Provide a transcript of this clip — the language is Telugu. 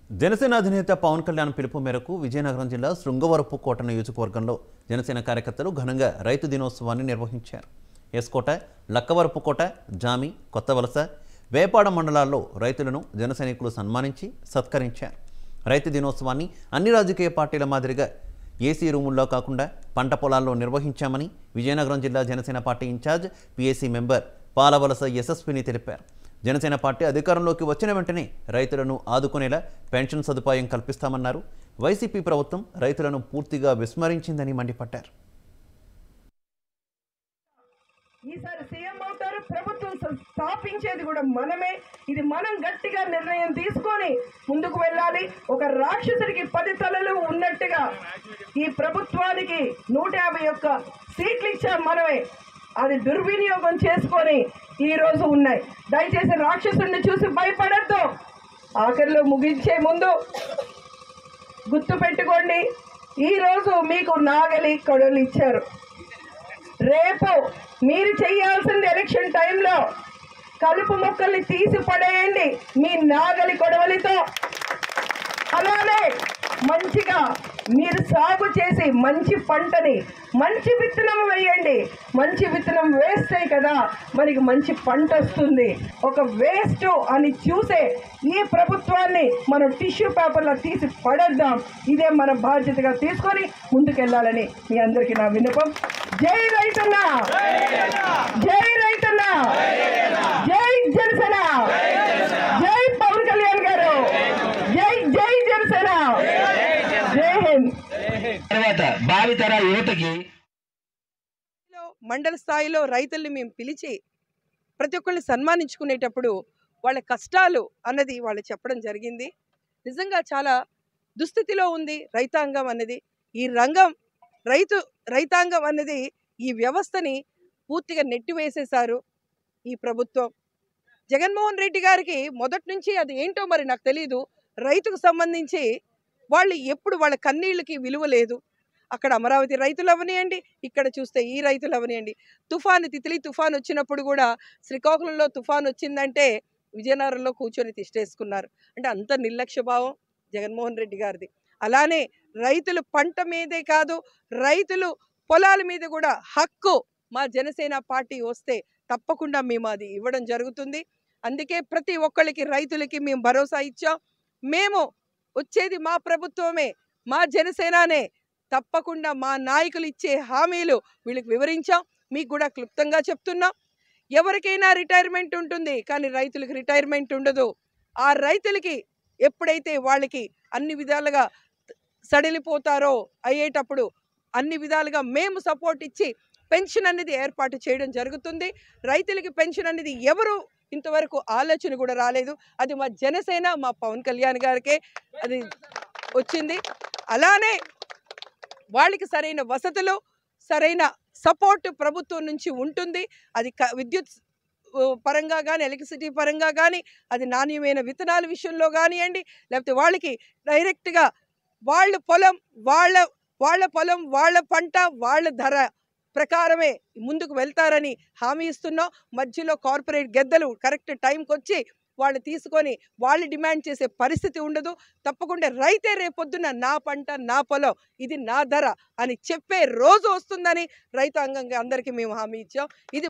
జనసేన అధినేత పవన్ కళ్యాణ్ పిలుపు మేరకు విజయనగరం జిల్లా శృంగవరపు కోట నియోజకవర్గంలో జనసేన కార్యకర్తలు ఘనంగా రైతు దినోత్సవాన్ని నిర్వహించారు ఎస్కోట లక్కవరపు కోట జామి కొత్తవలస వేపాడ మండలాల్లో రైతులను జన సైనికులు సన్మానించి సత్కరించారు రైతు దినోత్సవాన్ని అన్ని రాజకీయ పార్టీల మాదిరిగా ఏసీ రూముల్లో కాకుండా పంట పొలాల్లో నిర్వహించామని విజయనగరం జిల్లా Janasena party incharge PSC member Palavalasa Yashaswini తెలిపారు జనసేన పార్టీ అధికారంలోకి వచ్చిన వెంటనే రైతులను ఆదుకునేలా పెన్షన్ సదుపాయం కల్పిస్తామన్నారు వైసీపీ ప్రభుత్వం రైతులను పూర్తిగా విస్మరించిందని మండిపడ్డారు ఈసారి సీఎం అవుతారు ప్రభుత్వం స- స్థాపించేది కూడా మనమే ఇది మనం గట్టిగా నిర్ణయం తీసుకొని ముందుకు వెళ్ళాలి ఒక రాక్షసుడికి పది తలలు ఉన్నట్టుగా ఈ ప్రభుత్వానికి నూట యాభై ఒక్క సీట్లు ఇచ్చాం మనమే అది దుర్వినియోగం చేసుకొని ఈ రోజు ఉన్నాయి దయచేసి రాక్షసుడిని చూసి భయపడద్దు ఆఖరిలో ముగించే ముందు గుర్తు పెట్టుకోండి ఈరోజు మీకు నాగలి కొడలు ఇచ్చారు రేపు మీరు చేయాల్సింది ఎలక్షన్ టైంలో కలుపు మొక్కల్ని తీసి పడేయండి మీ నాగలి కొడవలితో అలానే మంచిగా మీరు సాగు చేసి మంచి పంటని మంచి విత్తనం వేయండి మంచి విత్తనం వేస్తే కదా మనకి మంచి పంట వస్తుంది ఒక వేస్ట్ అని చూసే ఈ ప్రభుత్వాన్ని మనం టిష్యూ పేపర్లో తీసి పడేద్దాం ఇదే మన బాధ్యతగా తీసుకొని ముందుకెళ్ళాలని మీ అందరికీ నా విన్నపం జై రైతన్న జై రైతన్న జై జనసేన జై పవన్ కళ్యాణ్ గారు జై జై జనసేన జై హింద్ తర్వాత భావితర యువతకి లో మండల స్థాయిలో రైతుల్ని మేము పిలిచి ప్రతి ఒక్కరిని సన్మానించుకునేటప్పుడు వాళ్ళ కష్టాలు అన్నది వాళ్ళు చెప్పడం జరిగింది నిజంగా చాలా దుస్థితిలో ఉంది రైతాంగం అన్నది ఈ రంగం రైతు రైతాంగం అన్నది ఈ వ్యవస్థని పూర్తిగా నెట్టివేసేశారు ఈ ప్రభుత్వం జగన్మోహన్ రెడ్డి గారికి మొదటి నుంచి అది ఏంటో మరి నాకు తెలియదు రైతుకు సంబంధించి వాళ్ళు ఎప్పుడు వాళ్ళ కన్నీళ్ళకి విలువ లేదు అక్కడ అమరావతి రైతులు అవనియండి ఇక్కడ చూస్తే ఈ రైతులు అవనియండి తుఫాను తితిలి తుఫాన్ వచ్చినప్పుడు కూడా శ్రీకాకుళంలో తుఫాన్ వచ్చిందంటే విజయనగరంలో కూర్చొని తిష్టేసుకున్నారు అంటే అంత నిర్లక్ష్య భావం జగన్మోహన్ రెడ్డి గారిది అలానే రైతులు పంట మీదే కాదు రైతులు పొలాల మీద కూడా హక్కు మా జనసేన పార్టీ వస్తే తప్పకుండా మేము అది ఇవ్వడం జరుగుతుంది అందుకే ప్రతి ఒక్కళ్ళకి రైతులకి మేము భరోసా ఇచ్చాం మేము వచ్చేది మా ప్రభుత్వమే మా జనసేననే తప్పకుండా మా నాయకులు ఇచ్చే హామీలు వీళ్ళకి వివరించాం మీకు కూడా క్లుప్తంగా చెప్తున్నాం ఎవరికైనా రిటైర్మెంట్ ఉంటుంది కానీ రైతులకి రిటైర్మెంట్ ఉండదు ఆ రైతులకి ఎప్పుడైతే వాళ్ళకి అన్ని విధాలుగా సడిలిపోతారో అయ్యేటప్పుడు అన్ని విధాలుగా మేము సపోర్ట్ ఇచ్చి పెన్షన్ అనేది ఏర్పాటు చేయడం జరుగుతుంది రైతులకి పెన్షన్ అనేది ఎవరు ఇంతవరకు ఆలోచన కూడా రాలేదు అది మా జనసేన మా పవన్ కళ్యాణ్ గారికే అది వచ్చింది అలానే వాళ్ళకి సరైన వసతులు సరైన సపోర్ట్ ప్రభుత్వం నుంచి ఉంటుంది అది క- విద్యుత్ ఉ, పరంగా కానీ ఎలక్ట్రిసిటీ పరంగా కానీ అది నాణ్యమైన విత్తనాల విషయంలో కానివ్వండి లేకపోతే వాళ్ళకి డైరెక్ట్గా వాళ్ళ పొలం వాళ్ళ వాళ్ళ పొలం వాళ్ళ పంట వాళ్ళ ధర ప్రకారమే ముందుకు వెళ్తారని హామీ ఇస్తున్నాం మధ్యలో కార్పొరేట్ గెద్దలు కరెక్ట్ టైంకి వచ్చి వాళ్ళు తీసుకొని వాళ్ళు డిమాండ్ చేసే పరిస్థితి ఉండదు తప్పకుండా రైతే రేపొద్దున నా పంట నా పొలం ఇది నా ధర అని చెప్పే రోజు వస్తుందని రైతాంగంగా అందరికీ మేము హామీ ఇచ్చాం ఇది